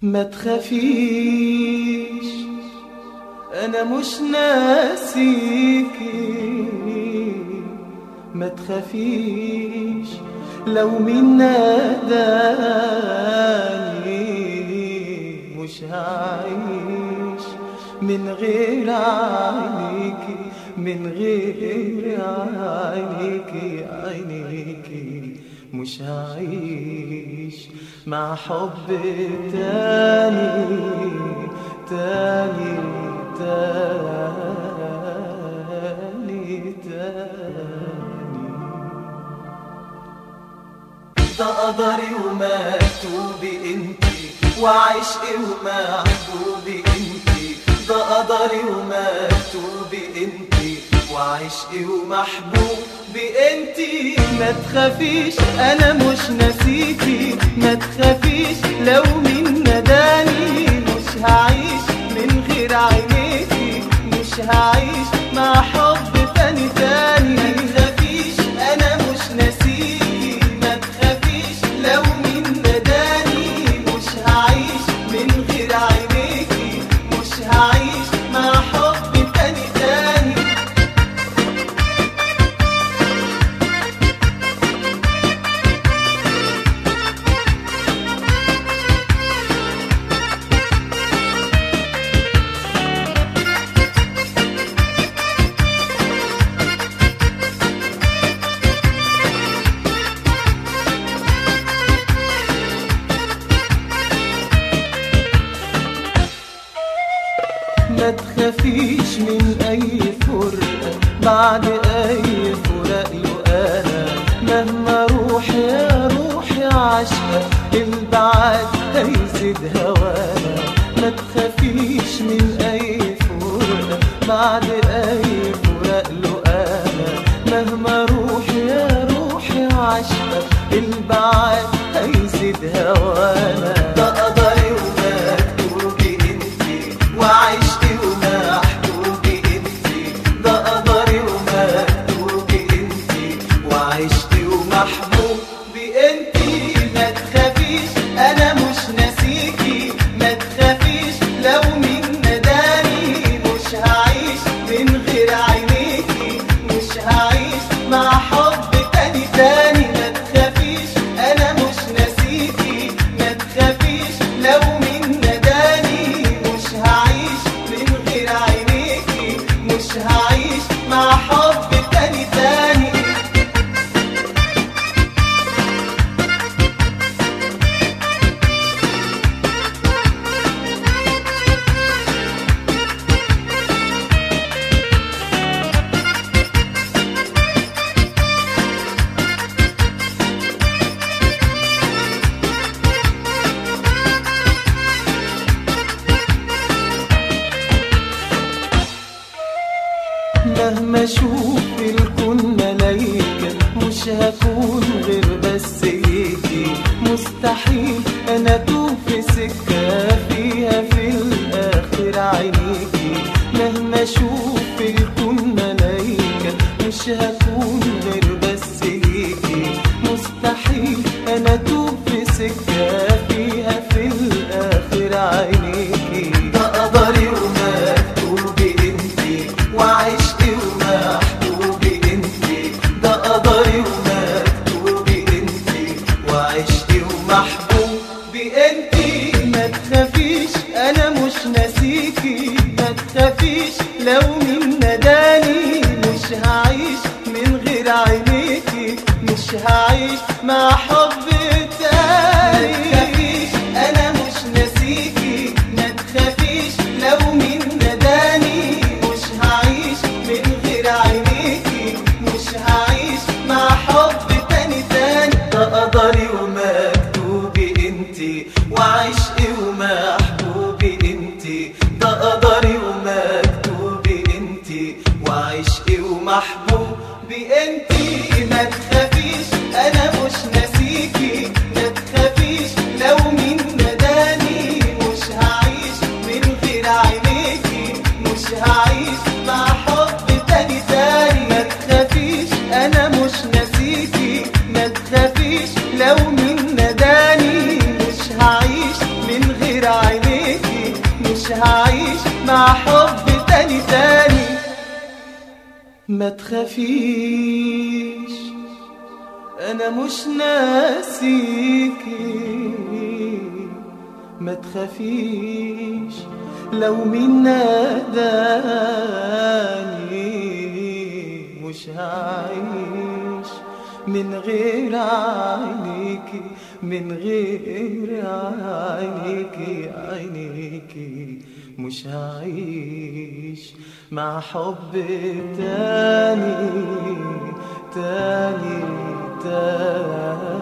ما تخافيش انا مش ناسيكي ما تخافيش لو مين ناداني مش هعيش من غير عينيكي من غير عينيكي عينيكي مش هعيش مع حب تاني تاني تاني تاني ده قدري ومكتوبي انتي وعشقي ومحبوبي انتي ده قدري ومكتوبي انتي وعشقي ومحبوبي انتي ما تخافيش انا مش ناسيكي ما تخافيش لو مين نداني مش هعيش من غير عينيكي مش هعيش مع حب تاني تاني ما تخافيش انا مش ناسيكي ما تخافيش لو مين نداني مش هعيش من غير عينيكي مش هعيش مع حب تاني تاني ما تخافيش من اي فرقة بعد اي فراق انا مهما روح يا روحي عشقة البعد هيزيد هوانا ما تخافيش من اي فرقة بعد اي فراق انا مهما روح يا روحي عشقة البعد هيزيد هوانا ده قدري ومكتوبي انتي وعشقي ومحبوبي انتي ده قدري ومكتوبي انتي وعشقي ومحبوبي انتي ما تخافيش انا مش ناسيكي ما تخافيش لو مين نداني مش هعيش من غير عينيكي مش هعيش مع حب تاني تاني ما تخافيش انا مش ناسيكي ما تخافيش لو مين نداني مش هعيش من غير عينيكي مش هعيش مع حب تاني تاني مهما اشوف في الكون ملايكة مش هكون غير بس ليكي مستحيل انا اتوه في سكة فيها في الاخر عينيكي مهما اشوف في الكون ملايكة مش هكون غير بس ليكي مستحيل انا اتوه في سكة فيها في الاخر عينيكي ده قدري ومكتوبي انتي وعشقي ومحبوبي انتي ده قدري ومكتوبي انتي وعشقي ومحبوبي انتي ما تخافيش انا مش ناسيكي ما تخافيش لو مين نداني مش هعيش من غير عينيكي مش هعيش مع حب تاني ما تخافيش انا مش ناسيكي ما تخافيش لو مين نداني مش هعيش من غير عينيكي مش هعيش مع حب تاني تاني ده قدري ومكتوبي انتي وعشقي ومحبوبي انتي ده قدري ومكتوبي انتي وعشقي ومحبوبي انتي ما تخافيش انا مش ناسيكي ما تخافيش لو مين نداني مش هعيش من غير عينيكي مش هعيش مع حب تاني تاني ما تخافيش انا مش ناسيكي لو مين نداني مش هعيش من غير مع حب تاني تاني ما تخافيش انا مش ناسيكي ما تخافيش لو مين ناداني مش هعيش من غير عينيكي من غير عينيكي عينيكي مش هعيش مع حب تاني تاني تاني